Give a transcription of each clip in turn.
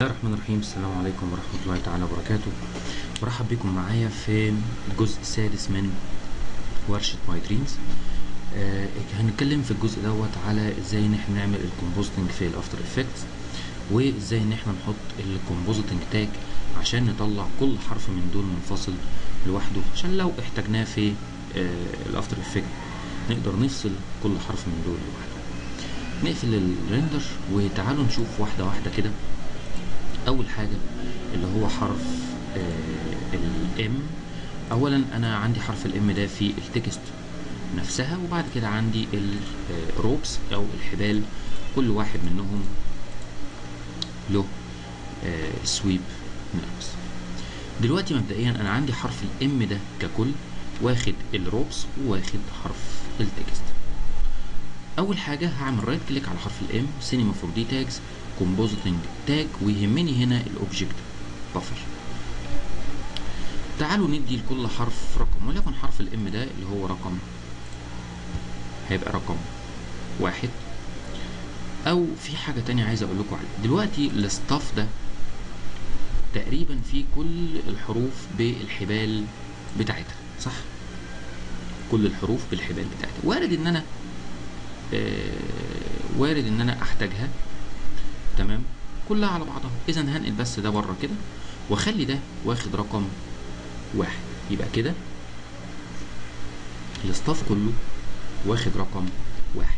الله الرحمن الرحيم السلام عليكم ورحمة الله تعالى وبركاته برحب بكم معايا في الجزء السادس من ورشة ماي دريمز آه هنتكلم في الجزء دوت على ازاي ان احنا نعمل الكومبوزيتنج في الافتر افكتس وازاي ان احنا نحط الكومبوزيتنج تاج عشان نطلع كل حرف من دول منفصل لوحده عشان لو احتاجناه في آه الافتر افكت نقدر نفصل كل حرف من دول لوحده نقفل الريندر وتعالوا نشوف واحدة واحدة كده اول حاجه اللي هو حرف الام اولا انا عندي حرف الام ده في التكست نفسها وبعد كده عندي الروبس او الحبال كل واحد منهم له سويب نفس دلوقتي مبدئيا انا عندي حرف الام ده ككل واخد الروبس وواخد حرف التكست اول حاجه هعمل رايت كليك على حرف الام سينما فور دي تاجز كومبوزيتنج تاج ويهمني هنا الاوبجكت بفر تعالوا ندي لكل حرف رقم وليكن حرف الام ده اللي هو رقم هيبقى رقم واحد او في حاجة تانية عايز اقول لكم عليها دلوقتي الستاف ده تقريبا فيه كل الحروف بالحبال بتاعتها صح كل الحروف بالحبال بتاعتها وارد ان انا آه وارد ان انا احتاجها تمام كلها على بعضها اذا هنقل بس ده بره كده واخلي ده واخد رقم واحد يبقى كده الاصطاف كله واخد رقم واحد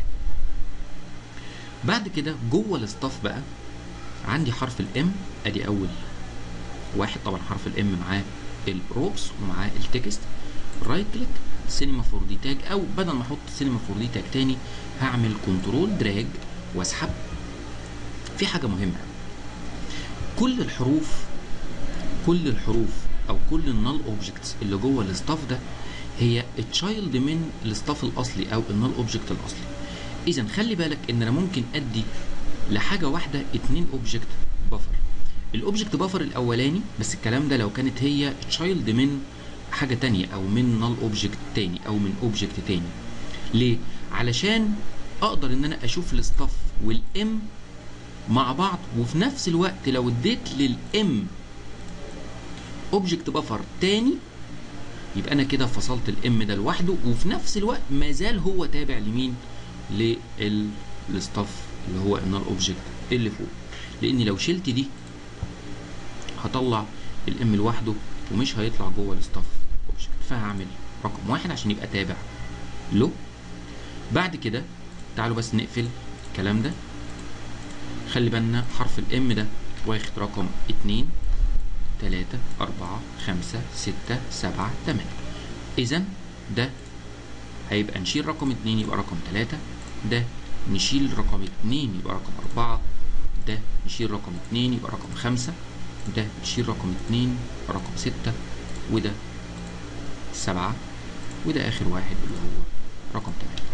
بعد كده جوه الاصطاف بقى عندي حرف الام ادي اول واحد طبعا حرف الام معاه الروبس ومعاه التكست رايت كليك سينما فور دي تاج او بدل ما احط سينما فور دي تاج تاني هعمل كنترول دراج واسحب في حاجة مهمة كل الحروف كل الحروف او كل النال اوبجكتس اللي جوه الاستاف ده هي تشايلد من الاستاف الاصلي او النال اوبجكت الاصلي اذا خلي بالك ان انا ممكن ادي لحاجة واحدة اتنين اوبجكت بفر الاوبجكت بفر الاولاني بس الكلام ده لو كانت هي تشايلد من حاجة تانية او من نال اوبجكت تاني او من اوبجكت تاني ليه علشان اقدر ان انا اشوف الاستاف والام مع بعض وفي نفس الوقت لو اديت للام اوبجكت بفر تاني يبقى انا كده فصلت الام ده لوحده وفي نفس الوقت ما زال هو تابع لمين للستاف اللي هو النال اوبجكت اللي فوق لان لو شلت دي هطلع الام لوحده ومش هيطلع جوه الستاف اوبجكت فهعمل رقم واحد عشان يبقى تابع له بعد كده تعالوا بس نقفل الكلام ده خلي بالنا حرف الام ده واخد رقم اتنين تلاتة أربعة خمسة ستة سبعة تمانية إذا ده هيبقى نشيل رقم اتنين يبقى رقم تلاتة ده نشيل رقم اتنين يبقى رقم أربعة ده نشيل رقم اتنين يبقى رقم خمسة ده نشيل رقم اتنين رقم ستة وده سبعة وده آخر واحد اللي هو رقم تمانية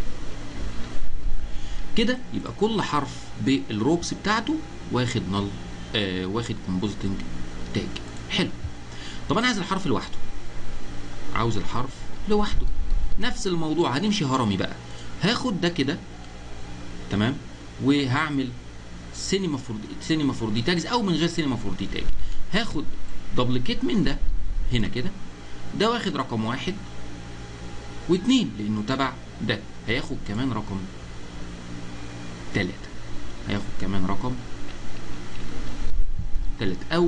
كده يبقى كل حرف بالروبس بتاعته واخد نل آه واخد كومبوزيتنج تاج حلو طب انا عايز الحرف لوحده عاوز الحرف لوحده نفس الموضوع هنمشي هرمي بقى هاخد ده كده تمام وهعمل سينما فور سينما فور دي تاجز او من غير سينما فور دي تاج هاخد دبليكيت من ده هنا كده ده واخد رقم واحد واتنين لانه تبع ده هياخد كمان رقم تلاتة هياخد كمان رقم تلاتة أو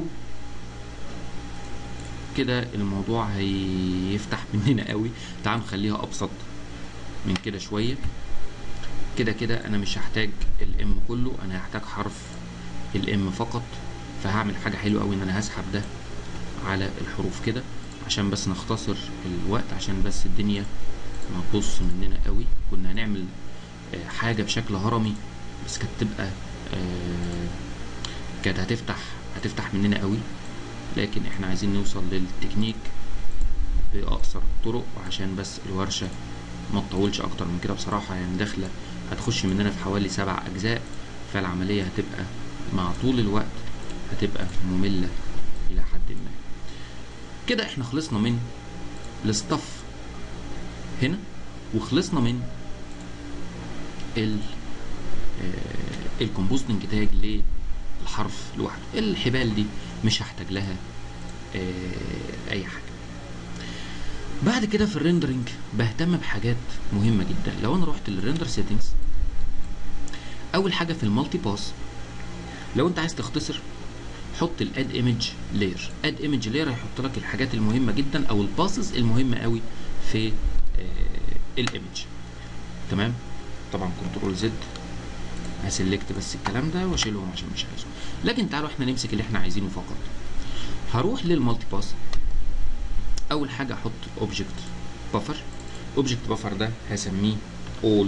كده الموضوع هيفتح مننا قوي تعالوا نخليها أبسط من كده شوية كده كده أنا مش هحتاج الإم كله أنا هحتاج حرف الإم فقط فهعمل حاجة حلوة قوي إن أنا هسحب ده على الحروف كده عشان بس نختصر الوقت عشان بس الدنيا ما تبص مننا قوي كنا هنعمل حاجة بشكل هرمي بس كانت تبقى آه كانت هتفتح هتفتح مننا قوي لكن احنا عايزين نوصل للتكنيك باقصر الطرق وعشان بس الورشه ما تطولش اكتر من كده بصراحه يعني داخله هتخش مننا في حوالي سبع اجزاء فالعمليه هتبقى مع طول الوقت هتبقى ممله الى حد ما كده احنا خلصنا من الستاف هنا وخلصنا من ال الكومبوستنج تاج الحرف لوحده الحبال دي مش هحتاج لها آه اي حاجه بعد كده في الريندرنج بهتم بحاجات مهمه جدا لو انا رحت للريندر سيتنجز اول حاجه في المالتي باس لو انت عايز تختصر حط الاد ايمج لاير اد ايمج لاير هيحط لك الحاجات المهمه جدا او الباسز المهمه قوي في آه الايمج تمام طبعا كنترول زد هسلكت بس الكلام ده واشيلهم عشان مش عايزه لكن تعالوا احنا نمسك اللي احنا عايزينه فقط هروح للمالتي باس اول حاجه احط اوبجكت بفر اوبجكت بفر ده هسميه all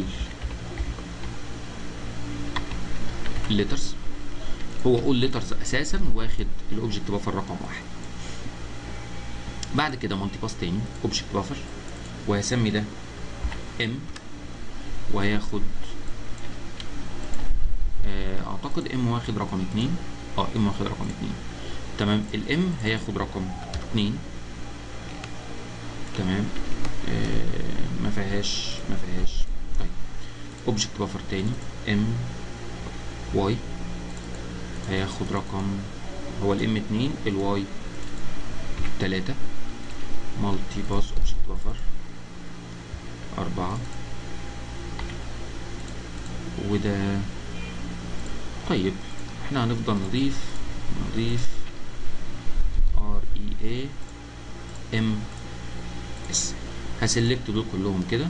letters هو all letters اساسا واخد الاوبجكت بفر رقم واحد بعد كده مالتي باس تاني اوبجكت بفر وهسمي ده ام وهياخد اعتقد ام واخد رقم اتنين اه ام واخد رقم اتنين تمام الام هياخد رقم اتنين تمام آه ما فيهاش ما فيهاش طيب اوبجكت بفر تاني ام واي هياخد رقم هو الام اتنين الواي تلاتة مالتي باس اوبجكت بفر أربعة وده طيب احنا هنفضل نضيف نضيف ار اي اي ام اس هسلكت دول كلهم كده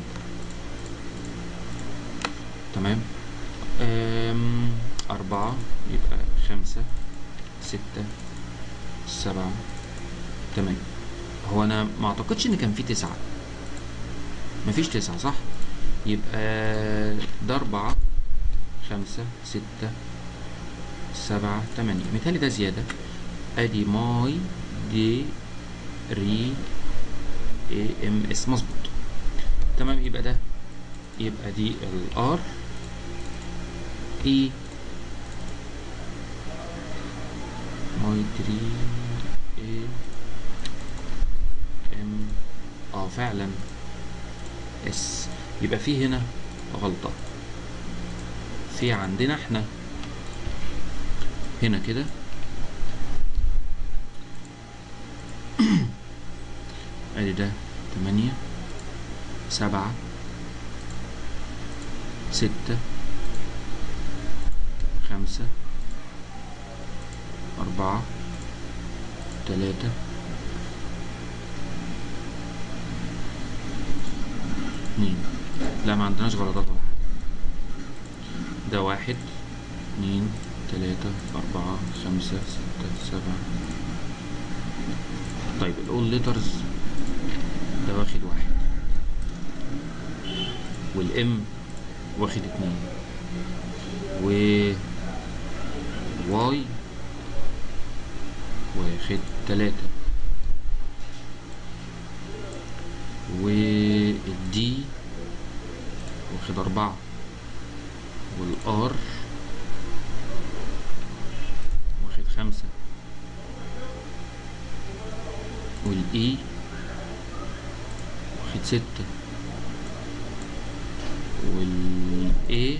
تمام أم أربعة يبقى خمسة ستة سبعة تمانية هو أنا ما أعتقدش إن كان في تسعة مفيش تسعة صح يبقى ده أربعة خمسة ستة سبعة تمانية مثالي ده زيادة ادي ماي دي ري اي ام اس مظبوط تمام يبقى ده يبقى دي الار اي ماي دري اي ام اه فعلا اس يبقى في هنا غلطة في عندنا احنا هنا كده ادي ده تمانية سبعة ستة خمسة أربعة تلاتة اتنين لا ما عندناش غلطات ولا حاجة ده واحد اتنين تلاتة أربعة خمسة ستة سبعة طيب الأول ليترز ده واخد واحد والإم واخد اتنين و واي واخد تلاتة والدي واخد أربعة والآر واخد خمسة والإي واخد ستة والإي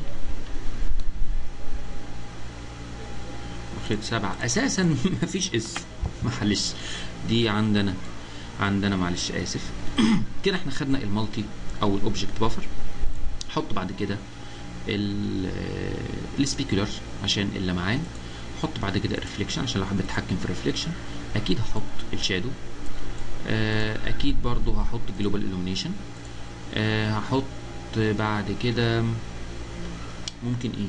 واخد سبعة أساسا مفيش اس معلش دي عندنا عندنا معلش آسف كده احنا خدنا المالتي أو الأوبجكت بافر حط بعد كده السبيكولر عشان اللمعان حط بعد كده الريفليكشن عشان لو حابب اتحكم في الريفليكشن اكيد هحط الشادو اكيد برضو هحط الجلوبال illumination هحط بعد كده ممكن ايه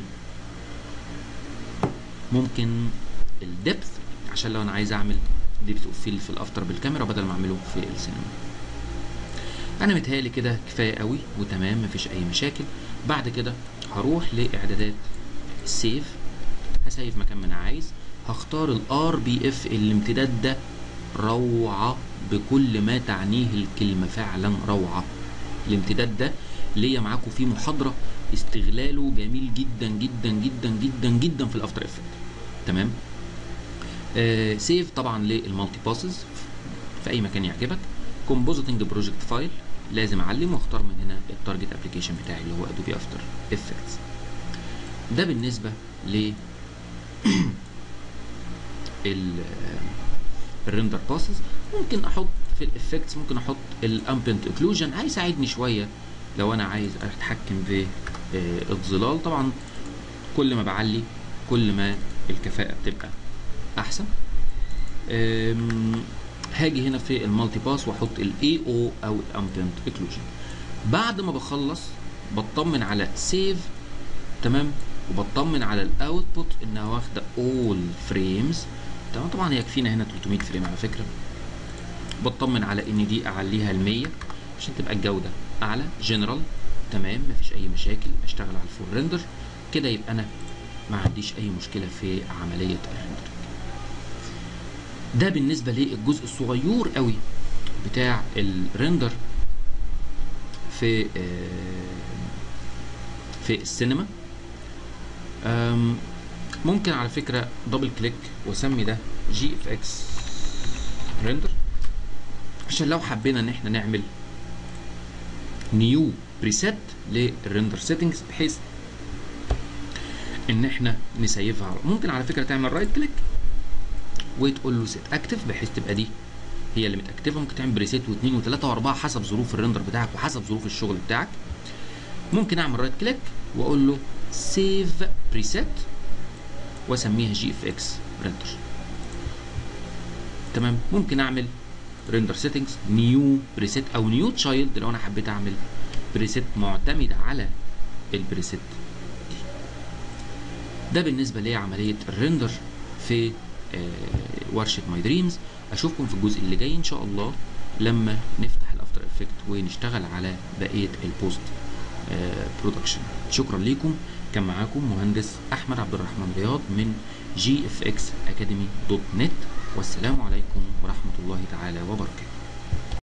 ممكن الدبث عشان لو انا عايز اعمل ديبث اوف فيل في الافتر بالكاميرا بدل ما اعمله في السينما انا متهيألي كده كفايه قوي وتمام مفيش اي مشاكل بعد كده هروح لاعدادات السيف هسيف مكان ما انا عايز هختار الار بي اف الامتداد ده روعه بكل ما تعنيه الكلمه فعلا روعه الامتداد ده ليا معاكم فيه محاضره استغلاله جميل جدا جدا جدا جدا جدا في الافتر افكت تمام آه سيف طبعا للمالتي باسز في اي مكان يعجبك كومبوزيتنج بروجكت فايل لازم اعلم واختار من هنا التارجت ابلكيشن بتاعي اللي هو ادوبي افتر افكتس ده بالنسبه ل الريندر باسز ممكن احط في الافكتس ممكن احط الامبنت اوكلوجن هيساعدني شويه لو انا عايز اتحكم في آه، الظلال طبعا كل ما بعلي كل ما الكفاءه بتبقى احسن أم، هاجي هنا في المالتي باس واحط الاي او او الامبنت اوكلوجن بعد ما بخلص بطمن على سيف تمام وبطمن على الاوتبوت انها واخده اول فريمز تمام طبعا هي يكفينا هنا 300 فريم على فكره بطمن على ان دي اعليها ل 100 عشان تبقى الجوده اعلى جنرال تمام مفيش اي مشاكل اشتغل على الفول ريندر كده يبقى انا ما عنديش اي مشكله في عمليه الريندر ده بالنسبه للجزء الصغير قوي بتاع الريندر في آه، في السينما أم، ممكن على فكره دبل كليك واسمي ده جي اف اكس ريندر عشان لو حبينا ان احنا نعمل نيو بريسيت للريندر سيتنجز بحيث ان احنا نسيفها على ممكن على فكره تعمل رايت كليك وتقول له سيت اكتف بحيث تبقى دي هي اللي متاكتفه ممكن تعمل بريسيت واثنين وثلاثه واربعه حسب ظروف الريندر بتاعك وحسب ظروف الشغل بتاعك ممكن اعمل رايت كليك واقول له سيف بريسيت واسميها جي اف اكس ريندر تمام ممكن اعمل ريندر سيتنجز نيو بريسيت او نيو تشايلد لو انا حبيت اعمل بريسيت معتمد على البريسيت دي ده بالنسبه لعمليه الريندر في آه، ورشه ماي دريمز اشوفكم في الجزء اللي جاي ان شاء الله لما نفتح الافتر افكت ونشتغل على بقيه البوست برودكشن شكرا ليكم كان معاكم مهندس احمد عبد الرحمن رياض من جي اف اكس اكاديمي دوت نت والسلام عليكم ورحمه الله تعالى وبركاته